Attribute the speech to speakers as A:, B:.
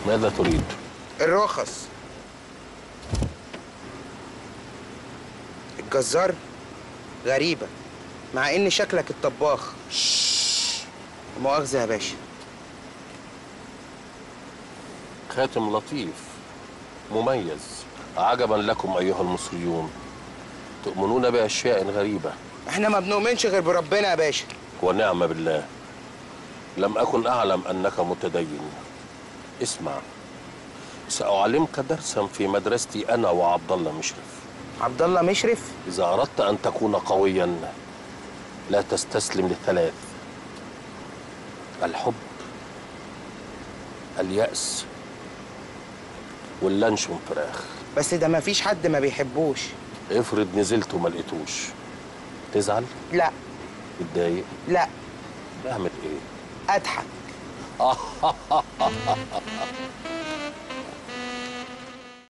A: ماذا تريد؟
B: الرخص الجزار غريبة مع إن شكلك الطباخ مؤاخذة يا باشا
A: خاتم لطيف مميز عجبا لكم أيها المصريون تؤمنون بأشياء غريبة
B: احنا ما بنؤمنش غير بربنا يا باشا
A: ونعم بالله لم أكن أعلم أنك متدين اسمع سأعلمك درسا في مدرستي أنا وعبد الله مشرف
B: عبد الله مشرف
A: إذا أردت أن تكون قويا لا تستسلم للثلاث الحب اليأس واللانشون فراخ
B: بس ده ما فيش حد ما بيحبوش
A: افرض نزلت وما لقيتوش تزعل
B: لا
A: تتضايق
B: لا
A: تعمل ايه
B: اضحك